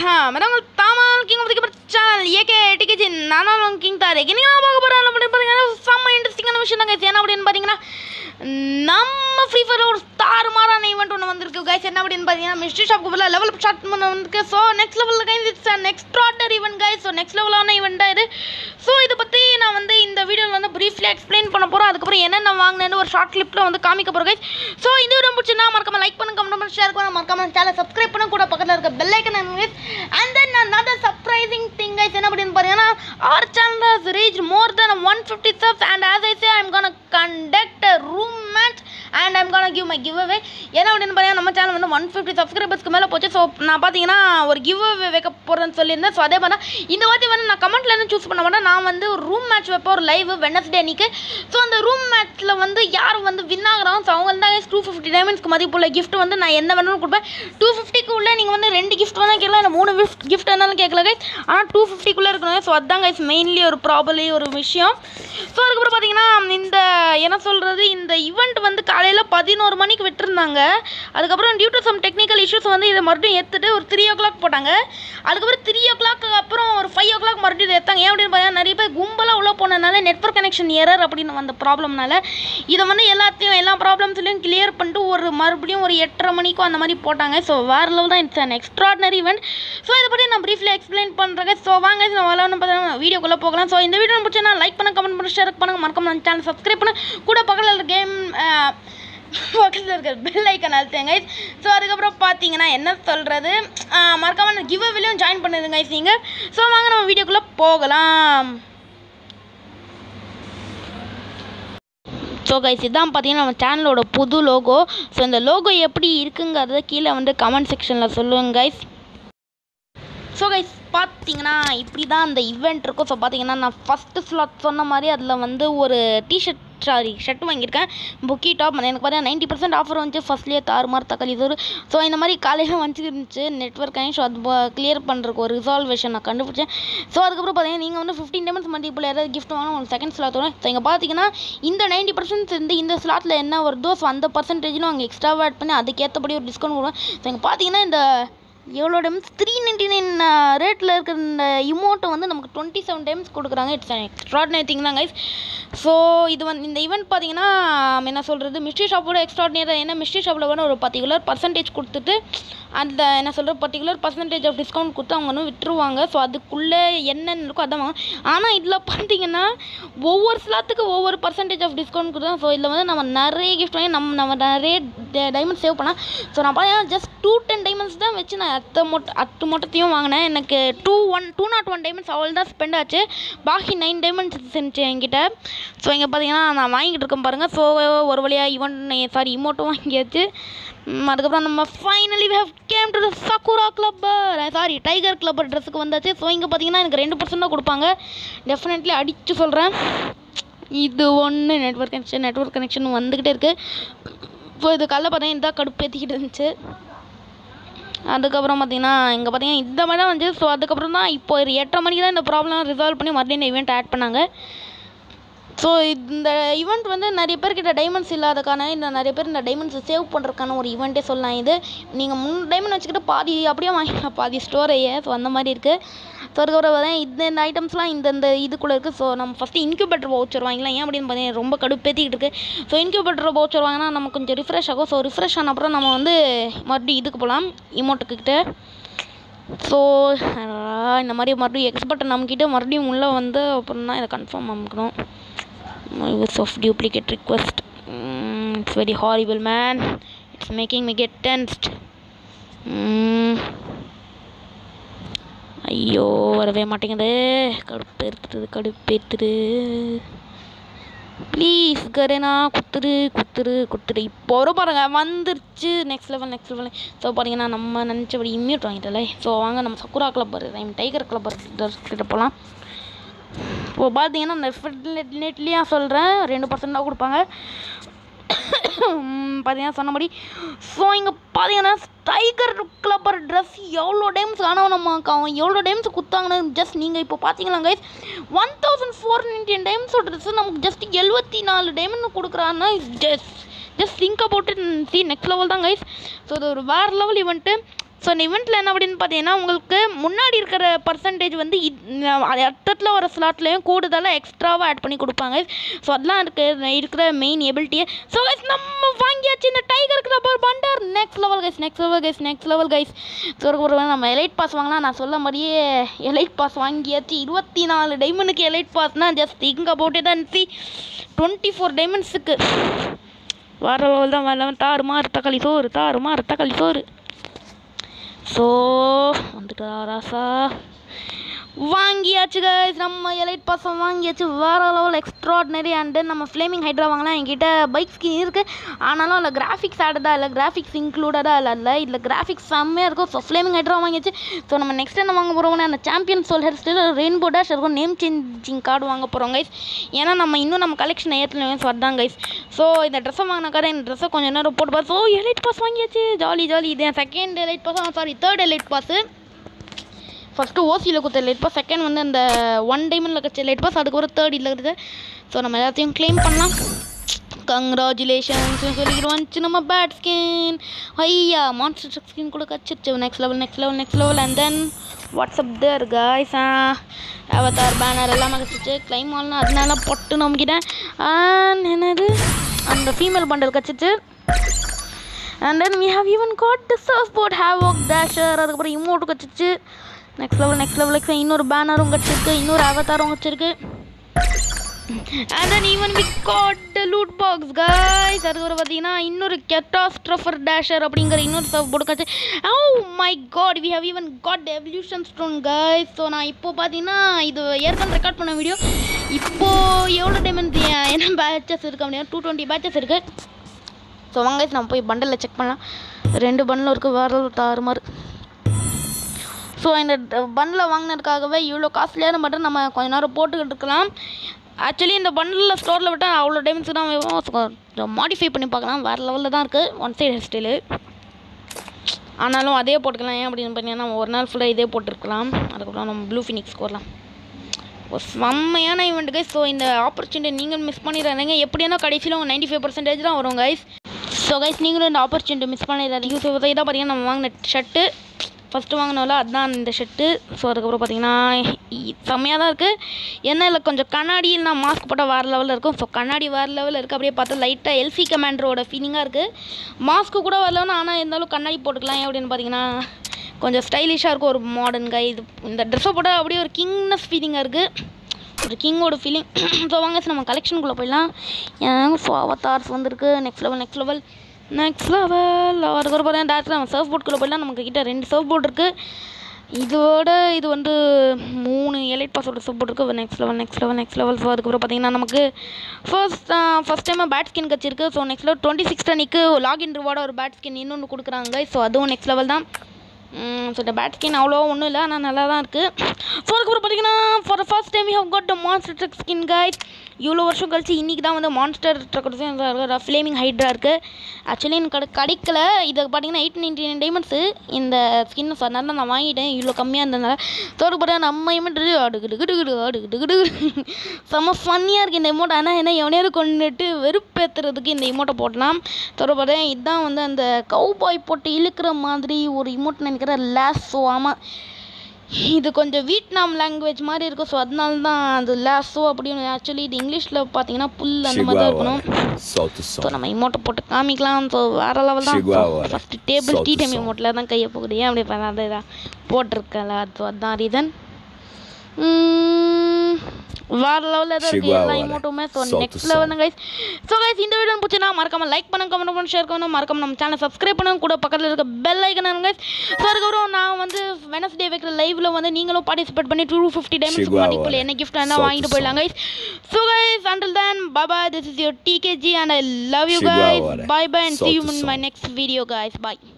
Madam தாமல் king of the channel AK ticket நானும் king தாரே இன்னைக்கு நான் பார்க்க போகிறேன் அப்படின்னு பார்த்தீங்கன்னா செம்ம இன்ட்ரெஸ்டிங்கான விஷயம் தான் கைஸ் என்ன அப்படின்னு பார்த்தீங்கன்னா நம்ம ஃப்ரீ ஃபயர் ஒரு ஸ்டார் மாறான ஈவெண்ட் ஒன்று வந்திருக்கு கைஸ் என்ன அப்படின்னு பார்த்தீங்கன்னா மிஸ்ட்ரி ஷாப்க்கு ஃபுல்லாக லெவல் ஸ்டார்ட் பண்ண வந்திருக்கு ஸோ நெக்ஸ்ட் லெவலில் guys it's next order event guys so next லெவலான ஈவெண்ட்டாக இது ஸோ இதை பற்றி நான் வந்து இந்த வீடியோவில் வந்து ப்ரீஃப்லி எக்ஸ்பிளைன் பண்ண போகிறோம் அதுக்கப்புறம் என்னென்ன வாங்கினேன்னு ஒரு ஷார்ட் கிளிப்பில் வந்து காமிக்க போகிறோம் கைஸ் ஸோ இந்த வீடியோ பிடிச்சிருந்தா மறக்காம லைக் பண்ணுங்க கமெண்ட் பண்ணி ஷேர் பண்ணுங்க மறக்காம சேனல் சப்ஸ்கிரைப் பண்ண கூட பக்கத்தில் இருக்க bell icon and then another surprising thing guys என்ன அப்படின்னு பார்த்தீங்கன்னா our channel has reached more than 150 subs and as I say I'm gonna conduct a room match and I'm gonna give my giveaway என்ன அப்படின்னு பார்த்தீங்கன்னா நம்ம channel வந்து one fifty சப்ஸ்கிரைபர்ஸ்க்கு மேலே போச்சு ஸோ நான் பார்த்தீங்கன்னா ஒரு கிவ் அவே வைக்க போகிறேன்னு சொல்லியிருந்தேன் ஸோ அதே மாதிரி தான் இந்த வாட்டி வந்து நான் கமெண்ட்ல இருந்து சூஸ் பண்ண மாட்டேன் நான் வந்து ஒரு ரூம் மேட்ச் வைப்பேன் ஒரு லைவ் வெனஸ்டே அன்னைக்கு ஸோ அந்த ரூம் மேட்ச்சில் வந்து யார் வந்து வின் ஆகுறாங்க ஸோ அவங்க தான் டூ ஃபிஃப்டி டைமண்ட்ஸ்க்கு மதிப்புள்ள gift வந்து நான் என்ன வேணாலும் கொடுப்பேன் டூ ஃபிஃப்டிக்கு உள்ளே நீங்கள் வந்து ரெண்டு கிஃப்ட் வேணால் கேட்கலாம் இல்லை மூணு கிஃப்ட் கிஃப்ட் வேணாலும் கேட்கல கைஸ் ஆனால் டூ ஃபிஃப்டிக்குள்ளே இருக்கணும் ஸோ அதுதான் கைஸ் மெயின்லி ஒரு ப்ராபலி ஒரு விஷயம் ஸோ அதுக்கப்புறம் பார்த்தீங்கன்னா இந்த என்ன சொல்கிறது இந்த ஈவெண்ட் வந்து காலையில் பதினோரு மணிக்கு விட்டுருந்தாங்க அதுக்கப்புறம் due to some technical issues வந்து இதை மறுபடியும் ஏற்றுட்டு ஒரு த்ரீ ஓ கிளாக் போட்டாங்க அதுக்கப்புறம் த்ரீ ஓ கிளாக் அப்புறம் ஒரு ஃபைவ் ஓ கிளாக் மறுபடியும் இதை ஏற்றாங்க ஏன் அப்படின்னு பார்த்தீங்கன்னா நிறைய பேர் கும்பலாக உள்ளே போனதுனால நெட்ஒர்க் கனெக்ஷன் எரர் அப்படின்னு வந்த ப்ராப்ளம்னால இதை வந்து எல்லாத்தையும் எல்லா ப்ராப்ளம்ஸ்லையும் கிளியர் பண்ணிட்டு ஒரு மறுபடியும் ஒரு எட்டரை மணிக்கும் அந்த மாதிரி போட்டாங்க ஸோ வேறு லெவல் தான் it's an extraordinary event so இதை பற்றி நான் ப்ரீஃப்லி எக்ஸ்பிளைன் பண்ணுறேன் ஸோ வாங்க நான் விளாட்னு பார்த்தீங்கன்னா வீடியோக்குள்ளே போகலாம் ஸோ இந்த வீடியோ பிடிச்சா லைக் பண்ண கமெண்ட் பண்ண ஷேர் பண்ணுங்க மறக்காம நம்ம சேனல் சப்ஸ்கிரைப் பண்ண கூட பக்கத்தில் இருக்க கேம் பக்கத்தில் இருக்க பெல் ஐக்கன் அழுத்துங்க ஸோ அதுக்கப்புறம் பார்த்தீங்கன்னா என்ன சொல்கிறது மறக்காம கிவ் அவேலையும் ஜாயின் பண்ணிடுங்க guys நீங்கள் ஸோ வாங்க நம்ம வீடியோக்குள்ளே போகலாம் ஸோ கைஸ் இதான் பார்த்தீங்கன்னா நம்ம சேனலோட புது லோகோ ஸோ இந்த லோகோ எப்படி இருக்குங்கிறத கீழே வந்து கமெண்ட் செக்ஷனில் சொல்லுங்கள் கைஸ் ஸோ கைஸ் பார்த்தீங்கன்னா இப்படி தான் அந்த ஈவெண்ட் இருக்கும் ஸோ பார்த்தீங்கன்னா நான் ஃபஸ்ட்டு ஸ்லாட் சொன்ன மாதிரி அதில் வந்து ஒரு டிஷர்ட் சாரி ஷர்ட் வாங்கியிருக்கேன் புக்கி டாப் எனக்கு பார்த்தீங்கன்னா நைன்ட்டி பர்சன்ட் ஆஃபர் வந்துச்சு ஃபஸ்ட்லேயே தாறுமாறு தக்காளி தூர் ஸோ இந்த மாதிரி காலையில் வந்துச்சு இருந்துச்சு நெட்ஒர்க் ஸோ அது கிளியர் பண்ணுறதுக்கு ஒரு ரிசால்வேஷன் நான் கண்டுபிடிச்சேன் ஸோ அதுக்கப்புறம் பார்த்தீங்கன்னா நீங்கள் வந்து ஃபிஃப்டீன் டேமன்ஸ் மல்டிபிள் ஏதாவது கிஃப்ட் வாங்க உங்களுக்கு செகண்ட் ஸ்லாட் வரும் ஸோ இங்கே பார்த்தீங்கன்னா இந்த நைன்ட்டி பர்சன்ட் இருந்து இந்த ஸ்லாட்டில் என்ன வருதோ ஸோ அந்த பர்சன்டேஜ்னு அவங்க எக்ஸ்ட்ராவாக ஆட் பண்ணி அதுக்கேற்றபடி ஒரு டிஸ்கவுண்ட் கொடுவோம் ஸோ இங்கே பார்த்தீங்கன்னா இந்த எவ்வளோ டைம்ஸ் த்ரீ நைன்டி நைன் ரேட்டில் இருக்கிற இந்த இமோட்டை வந்து நமக்கு டுவெண்ட்டி செவன் டைம்ஸ் கொடுக்குறாங்க இட்ஸ் அன் எக்ஸ்ட்ராடினரி திங் தான் கைஸ் ஸோ இது வந்து இந்த ஈவெண்ட் பார்த்தீங்கன்னா என்ன சொல்கிறது மிஸ்ட்ரி ஷாப்போட எக்ஸ்ட்ராடினரி ஏன்னா மிஸ்ட்ரி ஷாப்பில் வந்து ஒரு பர்டிகுலர் பர்சன்டேஜ் கொடுத்துட்டு அந்த என்ன சொல்கிறது பர்டிகுலர் பர்சன்டேஜ் ஆஃப் டிஸ்கவுண்ட் கொடுத்து அவங்க வந்து விட்டுருவாங்க ஸோ அதுக்குள்ளே என்னென்ன இருக்கோ அதான் வாங்க ஆனால் இதில் பார்த்தீங்கன்னா ஒவ்வொரு ஸ்லாத்துக்கு ஒவ்வொரு பர்சன்டேஜ் ஆஃப் டிஸ்கவுண்ட் கொடுத்தோம் ஸோ இதில் வந்து நம்ம நிறைய கிஃப்ட் வாங்கி நம்ம நம்ம நிறைய டைமண்ட் சேவ் பண்ணலாம் ஸோ நான் பார்த்தீங்கன்னா ஜஸ்ட் டூ டென் டைமண்ட்ஸ் தான் வச்சு நான் அத்தை மொட்டை அத்து மொட்டத்தையும் வாங்கினேன் எனக்கு two one two not one diamonds அவள் தான் ஸ்பெண்ட் ஆச்சு பாக்கி நைன் டைமண்ட்ஸ் இருந்துச்சு என்கிட்ட ஸோ இங்கே பார்த்தீங்கன்னா நான் வாங்கிட்டு இருக்கேன் பாருங்கள் ஸோ ஒரு வழியாக ஈவன் சாரி இமோட்டும் வாங்கியாச்சு ம், அதுக்கப்புறம் நம்ம finally we have came to the Sakura clubber sorry tiger clubber ட்ரெஸ்ஸுக்கு வந்தாச்சு ஸோ இங்கே பார்த்தீங்கன்னா எனக்கு ரெண்டு பர்சன்ட் தான் கொடுப்பாங்க டெஃபினெட்லி அடித்து சொல்கிறேன் இது ஒன்று நெட்ஒர்க் கனெக்ஷன் நெட்ஒர்க் கனெக்ஷன் வந்துக்கிட்டே இருக்குது ஸோ இது காலைல பார்த்தீங்கன்னா இதான் கடுப்பேற்றிக்கிட்டு இருந்துச்சு அதுக்கப்புறம் பார்த்தீங்கன்னா இங்கே பார்த்தீங்கன்னா இந்த மாதிரி தான் வந்து ஸோ அதுக்கப்புறம் தான் இப்போ ஒரு எட்டரை மணிக்கு தான் இந்த ப்ராப்ளம் ரிசால்வ் பண்ணி மறுபடியும் இந்த ஈவெண்ட் ஆட் பண்ணாங்க ஸோ இந்த ஈவெண்ட் வந்து நிறைய பேர்கிட்ட டைமண்ட்ஸ் இல்லாதக்கான இந்த நிறைய பேர் இந்த டைமண்ட்ஸை சேவ் பண்ணுறதுக்கான ஒரு ஈவெண்ட்டே சொல்லலாம் இது நீங்கள் மூணு டைமண்ட் வச்சுக்கிட்டு பாதி அப்படியே வாங்கிக்கலாம் பாதி ஸ்டோரையே ஸோ அந்த மாதிரி இருக்குது ஸோ அதுக்கப்புறம் பார்த்தீங்கன்னா இந்த இந்த ஐட்டம்ஸ்லாம் இந்த இந்த இதுக்குள்ளே இருக்குது ஸோ நம்ம ஃபஸ்ட்டு இன்க்யூபேட்டர் வவுச்சர் வாங்கிக்கலாம் ஏன் அப்படின்னு பார்த்தீங்கன்னா ரொம்ப கடுப்பேற்றிக்கிட்டு இருக்குது ஸோ இன்க்யூபேட்டர் வவுச்சர் வாங்கினா நமக்கு கொஞ்சம் ரிஃப்ரெஷ் ஆகும் ஸோ ரிஃப்ரெஷ் ஆன அப்புறம் நம்ம வந்து மறுபடியும் இதுக்கு போகலாம் இமோட்டுக்கிட்ட ஸோ இந்த மாதிரி மறுபடியும் எக்ஸ்பர்ட் நம்மக்கிட்ட மறுபடியும் உள்ளே வந்து அப்புறம் தான் இதை கன்ஃபார்ம் பண்ணிக்கணும் use of duplicate request mm, it's very horrible man it's making me get tensed mm. ஐயோ வரவே மாட்டேங்குது கடுப்பேற்றுது கடுப்பேற்றுது ப்ளீஸ் கரேனா குத்துரு குத்துரு குத்துரு இப்போ வரும் பாருங்க வந்துருச்சு next level next level so பார்த்தீங்கன்னா நம்ம நினச்சபடி இம்மியூட் வாங்கிட்டல ஸோ வாங்க நம்ம Sakura clubber I'm tiger clubber கிட்ட போகலாம் இப்போ பார்த்தீங்கன்னா இந்த நெட்லேயும் சொல்கிறேன் ரெண்டு பர்சன்ட் தான் கொடுப்பாங்க உம், பார்த்தீங்கன்னா சொன்னபடி ஸோ இங்கே பார்த்தீங்கன்னா டைகர் கிளப்பர் ட்ரெஸ் எவ்வளோ டைம்ஸ் ஆனால் நம்ம அவன் எவ்வளோ டைம்ஸ் குத்தாங்கன்னு ஜஸ்ட் நீங்கள் இப்போ பார்த்தீங்களா guys one thousand four nineteen டைம்ஸோட ட்ரெஸ்ஸு நமக்கு ஜஸ்ட் எழுபத்தி நாலு டைமண்ட் கொடுக்குறான்னா just just think about it see next level தான் கைஸ் ஸோ இது ஒரு வேறு லெவல் ஈவெண்ட்டு ஸோ இந்த இவெண்ட்டில் என்ன அப்படின்னு பார்த்தீங்கன்னா உங்களுக்கு முன்னாடி இருக்கிற பர்சன்டேஜ் வந்து அட்டத்தில் வர ஸ்லாட்லேயும் கூடுதலாக எக்ஸ்ட்ராவாக ஆட் பண்ணி கொடுப்பாங்க ஸோ அதெல்லாம் இருக்கு இருக்கிற மெயின் எபிலிட்டியே ஸோ கைஸ் நம்ம வாங்கியாச்சு இந்த டைகருக்கு ரப்பர் பண்டர் next level guys next level guys next level guys so ஒரு நம்ம எலைட் பாஸ் வாங்கலாம் நான் சொல்ல மாதிரியே எலைட் பாஸ் வாங்கியாச்சு இருபத்தி நாலு டைமண்டுக்கு எலைட் பாஸ்னா just think about it and see twenty four டைமண்ட்ஸுக்கு வர லெவல் தான் வரல தாறுமா தக்காளி சோறு தாறுமா தக்காளி சோறு ஸோ வந்துட்டா ராசா வாங்கியாச்சு கைஸ் நம்ம எலைட் பாசம் வாங்கியாச்சு வேற லெவல் எக்ஸ்ட்ராடினரி அண்டு நம்ம ஃப்ளேமிங் ஹைட்ரா வாங்கலாம் என்கிட்ட பைக் ஸ்கின் இருக்குது ஆனாலும் அதில் கிராஃபிக்ஸ் ஆடடாக இல்லை கிராஃபிக்ஸ் இன்க்ளூடடாக இல்லை இல்லை இதில் கிராஃபிக்ஸ் செம்மையாக இருக்கும் ஸோ ஃப்ளேமிங் ஹைட்ரா வாங்கியாச்சு ஸோ நம்ம நெக்ஸ்ட் என்ன வாங்க போகிறோம்னா அந்த champion soul hair style rainbow dash இருக்கும் நேம் சேஞ்சிங் கார்டு வாங்க போகிறோம் கைஸ் ஏன்னா நம்ம இன்னும் நம்ம கலெக்ஷன் ஏற்றலையும் ஸோ அதான் கைஸ் ஸோ இந்த ட்ரெஸ்ஸை வாங்கினாக்கார இந்த ட்ரெஸ்ஸை கொஞ்சம் நேரம் போட்டு பாரு ஸோ எலைட் பாஸ் வாங்கியாச்சு ஜாலி ஜாலி இது என் second elite pass sorry third elite pass first ஓசியில் கொடுத்த லைட் பாஸ் செகண்ட் வந்து அந்த ஒன் டைமண்டில் கிடச்ச லைட் பாஸ் அதுக்கப்புறம் தேர்ட் இல்லை இருக்குது ஸோ நம்ம எல்லாத்தையும் க்ளைம் பண்ணலாம் கங்க்ராச்சுலேஷன்ஸ் சொல்லிக்கிறோம் நம்ம பேட் ஸ்கின் ஐயா மான்ஸ்டர் ஸ்கின் கூட கச்சிருச்சு next level next level next level and then what's up there guys avatar banner எல்லாமே கிடச்சிச்சு க்ளைம் ஆகலாம் அதனால பொட்டு நம்பிக்கிட்டேன் அண்ட் என்னது அந்த ஃபீமேல் பண்டல் கிடச்சிச்சு and then we have even got the surfboard have work dasher அதுக்கப்புறம் இமோட்டு கிடச்சிச்சு நெக்ஸ்ட் லெவல் நெக்ஸ்ட் லெவலுக்கு இன்னொரு பேனரும் கிடச்சிருக்கு இன்னொரு அவதாரும் கிடச்சிருக்கு and then even we got the loot box guys அதுக்கப்புறம் பார்த்தீங்கன்னா இன்னொரு கெட்டாஸ்ட்ரஃபர் டேஷர் அப்படிங்கிற இன்னொரு சர்ஃப் போர்டு கிடச்சி oh my god we have even got evolution stone guys so நான் இப்போ பார்த்தீங்கன்னா இது ஏற்கனவே ரெக்கார்ட் பண்ண வீடியோ இப்போது எவ்வளோ டைமண்ட் என்ன பேட்சஸ் இருக்கு அப்படின்னா டூ டுவெண்ட்டி பேட்சஸ் இருக்குது ஸோ வாங்க guys, நம்ம போய் பண்டலில் செக் பண்ணலாம் ரெண்டு பண்டில் இருக்குது வேறு தாறுமாறு ஸோ இந்த பண்டில் வாங்கினதுக்காகவே இவ்வளோ காஸ்ட்லியான பண்டில் நம்ம கொஞ்ச நேரம் போட்டுக்கிட்டு இருக்கலாம் ஆக்சுவலி இந்த பண்டிலில் ஸ்டோரில் விட்டால் அவ்வளோ டைம்ஸ் தான் மாடிஃபை பண்ணி பார்க்கலாம் வேறு லெவலில் தான் இருக்குது ஒன் சைடு ஹேர் ஸ்டைலு ஆனாலும் அதே போட்டுக்கலாம் ஏன் அப்படின்னு பார்த்தீங்கன்னா நம்ம ஒரு நாள் ஃபுல்லாக இதே போட்டிருக்கலாம் அதுக்கப்புறம் நம்ம ப்ளூ ஃபினிக்ஸ் கோரலாம் ஒரு செம்மையான ஈவெண்ட் கைஸ் ஸோ இந்த ஆப்பர்ச்சுனிட்டி நீங்கள் மிஸ் பண்ணிடுறாங்க எப்படின்னா கடைசியில் உங்கள் நைன்டி ஃபைவ் பர்சன்டேஜ் தான் வரும் கைஸ் ஸோ கைஸ் நீங்களும் இந்த ஆப்பர்ச்சுனிட்டி மிஸ் பண்ணிடாதீங்க ஸோ இதை தான் பார்த்தீங்கன்னா நம்ம வாங்கின ஷர்ட்டு ஃபஸ்ட்டு வாங்கினோம்ல அதுதான் இந்த ஷர்ட்டு ஸோ அதுக்கப்புறம் பார்த்தீங்கன்னா இ- செம்மையாக தான் இருக்குது என்ன இல்லை கொஞ்சம் கண்ணாடியில் நான் மாஸ்க் போட்டால் வேறு லெவலில் இருக்கும் ஸோ கண்ணாடி வேறு லெவலில் இருக்குது அப்படியே பார்த்தா லைட்டாக எல்சி கமாண்டரோட ஃபீலிங்காக இருக்குது மாஸ்க்கு கூட வரலன்னு ஆனால் இருந்தாலும் கண்ணாடி போட்டுக்கலாம் ஏன் அப்படின்னு பார்த்தீங்கன்னா கொஞ்சம் ஸ்டைலிஷாக இருக்கும் ஒரு மாடர்ன் கை இது இந்த ட்ரெஸ்ஸை போட்டால் அப்படியே ஒரு கிங்னஸ் ஃபீலிங்காக இருக்குது ஒரு கிங்கோட ஃபீலிங் ஸோ வாங்க சார் நம்ம கலெக்ஷனுக்குள்ளே போயிடலாம் ஏன் ஸோ அவதார்ஸ் வந்திருக்கு next level next level next level அதுக்கப்புறம் பார்த்தீங்கன்னா டேரக்டாக நம்ம சர்ஃப் போர்ட்குள்ளே போயிடலாம் நமக்கு கிட்ட ரெண்டு சர்ஃப் போர்ட் இருக்குது இதோட இது வந்து மூணு எலைட் பாஸோட சர்ஃப் போர்ட் இருக்குது next level next level next level so அதுக்கப்புறம் பார்த்தீங்கன்னா நமக்கு first first time bat skin கச்சிருக்கு so next level twenty six அன்னைக்கு லாகின் ரிவார்டாக ஒரு பேட் ஸ்கின் இன்னொன்று கொடுக்குறாங்க ஸோ அதுவும் நெக்ஸ்ட் லெவல் தான் ஸோ இந்த பேட் ஸ்கின் அவ்வளோ ஒன்றும் இல்லை ஆனால் நல்லா தான் இருக்குது ஸோ அதுக்கப்புறம் பார்த்தீங்கன்னா for the first time you have got the monster truck skin guys இவ்வளோ வருஷம் கழிச்சு இன்றைக்கி தான் வந்து மான்ஸ்டர் ட்ரக் ஃப்ளேமிங் ஹைட்ரா இருக்குது ஆக்சுவலி எனக்கு கிடை கிடைக்கல இது பார்த்தீங்கன்னா எயிட் நைன்டி நைன் டைமண்ட்ஸு இந்த ஸ்கின் ஸோ அதனால தான் நான் வாங்கிட்டேன் இவ்வளோ கம்மியாக இருந்ததுனால ஸோ அதுக்கு பார்த்தா நம்ம இமெண்ட் அடுக்கிட்டு அடுக்கிட்டு செம்ம ஃபன்னியாக இருக்குது இந்த இமோட் ஆனால் என்ன எவனையாவது கொண்டுட்டு வெறுப்பேற்றுறதுக்கு இந்த இமோட்டை போடலாம் தொடர் பார்த்தேன் இதுதான் வந்து அந்த கவுபாய் போட்டு இழுக்கிற மாதிரி ஒரு இமோட் நினைக்கிற லேஸோ ஆமாம் இது கொஞ்சம் வியட்நாம் லாங்குவேஜ் மாதிரி இருக்கும் ஸோ அதனால தான் அது லேஸோ அப்படின்னு ஆக்சுவலி இது இங்கிலீஷில் பார்த்தீங்கன்னா புல் அந்த மாதிரி தான் இருக்கணும் Solta o ஸோ som. நம்ம இமோட்டை போட்டு காமிக்கலாம் ஸோ வேற லெவல் தான் Chegou a hora. First table Solta டீ o டைம் som. இமோட்டில் தான் கையை போகுது ஏன் அப்படி பண்ணாத இதான் போட்டிருக்கல ஸோ அதான் ரீசன் வேற லெவலில் தான் இருக்குது Chegou a எல்லா hora. இமோட்டுமே so Solta o next level தான் கைஸ் ஸோ கைஸ் இந்த வீடியோ பிடிச்சினா மறக்காம லைக் பண்ணுங்க கமெண்ட் பண்ணி ஷேர் பண்ணுங்க மறக்காம நம்ம சேனல் சப்ஸ்கிரைப் பண்ணுங்க கூட பக்கத்தில் இருக்க பெல் ஐக்கன் கைஸ் ஸோ அதுக்கப்புறம் நான் வந்து வெனஸ்டே வைக்கிற லைவ்ல வந்து நீங்களும் பார்ட்டிசிபேட் பண்ணி two fifty times Chegou a மதிப்பில் hora. என்ன கிஃப்ட் என்ன Solta வாங்கிட்டு o som. போயிடலாம் guys so guys until then பாபா this is your DKG and I love you Chegou a guys hora. bye bye and see you Solta o in my som. next video guys bye